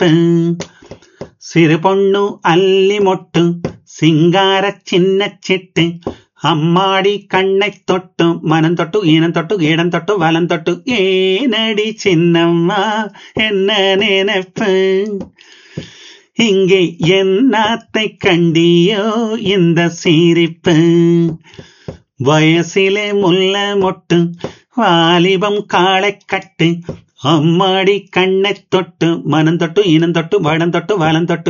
நினைப்பு சிறு பொண்ணு அல்லி மொட்டு சிங்கார சின்ன சிட்டு அம்மாடி கண்ணை தொட்டு மனம் தொட்டு ஈனம் தொட்டு இடம் தொட்டு வலம் தொட்டு ஏனடி சின்னம்மா என்ன நினைப்பு இங்கே என்னத்தை கண்டியோ இந்த சிரிப்பு வயசிலே முல்ல மொட்டு வாலிபம் காளை கட்டு அம்மாடி கண்ணை தொட்டு மனம் தொட்டு இனம் தொட்டு வடம் தொட்டு வலம் தொட்டு